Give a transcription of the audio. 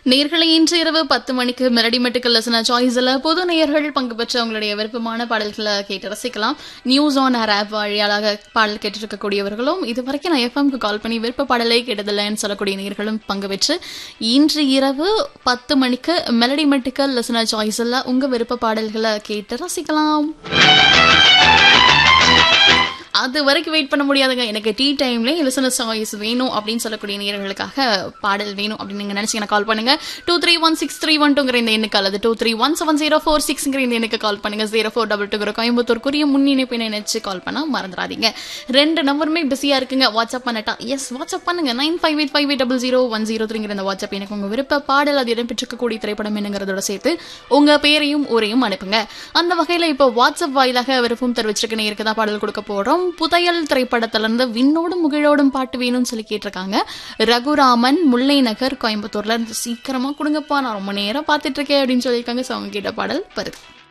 நேர்களை இன்று இரவு பத்து மணிக்கு மெலடி மெட்டுக்கல் லசன சாய்ஸில் பொது நேயர்கள் பங்கு பெற்ற உங்களுடைய விருப்பமான பாடல்களை கேட்டு ரசிக்கலாம் நியூஸ் ஆன் ஆர் ஆப் வழியாக பாடல் கேட்டு இருக்கக்கூடியவர்களும் இது வரைக்கும் நான் எஃப்எம்க்கு கால் பண்ணி விருப்ப பாடலை கேட்டதில்லைன்னு சொல்லக்கூடிய நேயர்களும் பங்கு பெற்று இன்று இரவு பத்து மணிக்கு மெலடி மெட்டுக்கல் லசன சாய்ஸில் உங்க விருப்ப பாடல்களை கேட்டு ரசிக்கலாம் அது வரைக்கும் வெயிட் பண்ண முடியாதுங்க எனக்கு டீ டைம்லேயே லிசனர் சாய்ஸ் வேணும் அப்படின்னு சொல்லக்கூடிய நேயர்களுக்காக பாடல் வேணும் அப்படின்னு நீங்கள் நினச்சிங்கன்னா கால் பண்ணுங்க two three one six three one டூங்கிற இந்த எண்ணுக்கு அல்லது two three one seven zero four சிக்ஸ்ங்கிற இந்த எண்ணுக்கு கால் பண்ணுங்க ஜீரோ ஃபோர் டபுள் டூங்கிற கோயம்புத்தூருக்குரிய முன் இணைப்பை நினைச்சு கால் பண்ண மறந்துடாதீங்க ரெண்டு நம்பருமே பிஸியாக இருக்குங்க வாட்ஸ்அப் பண்ணட்டா எஸ் வாட்ஸ்அப் பண்ணுங்க nine five eight five eight double zero one zero த்ரீங்கிற இந்த வாட்ஸ்அப் எனக்கு உங்கள் விருப்ப பாடல் அது இடம்பெற்றிருக்கக்கூடிய திரைப்படம் என்னங்கிறதோட சேர்த்து உங்கள் பேரையும் ஊரையும் அனுப்புங்க அந்த வகையில் இப்போ வாட்ஸ்அப் வாயிலாக விருப்பம் தெரிவிச்சிருக்க நேருக்கு தான் பாடல் கொடுக்க போகிறோம் புதையல் திரைப்படத்துல இருந்து விண்ணோடும் முகிழோடும் பாட்டு வேணும்னு சொல்லி கேட்டிருக்காங்க ரகுராமன் முல்லை நகர் கோயம்புத்தூர்ல இருந்து சீக்கிரமா கொடுங்கப்பா நான் ரொம்ப நேரம் பார்த்துட்டு இருக்கேன் அப்படின்னு சொல்லியிருக்காங்க ஸோ அவங்க கேட்ட பாடல் வருது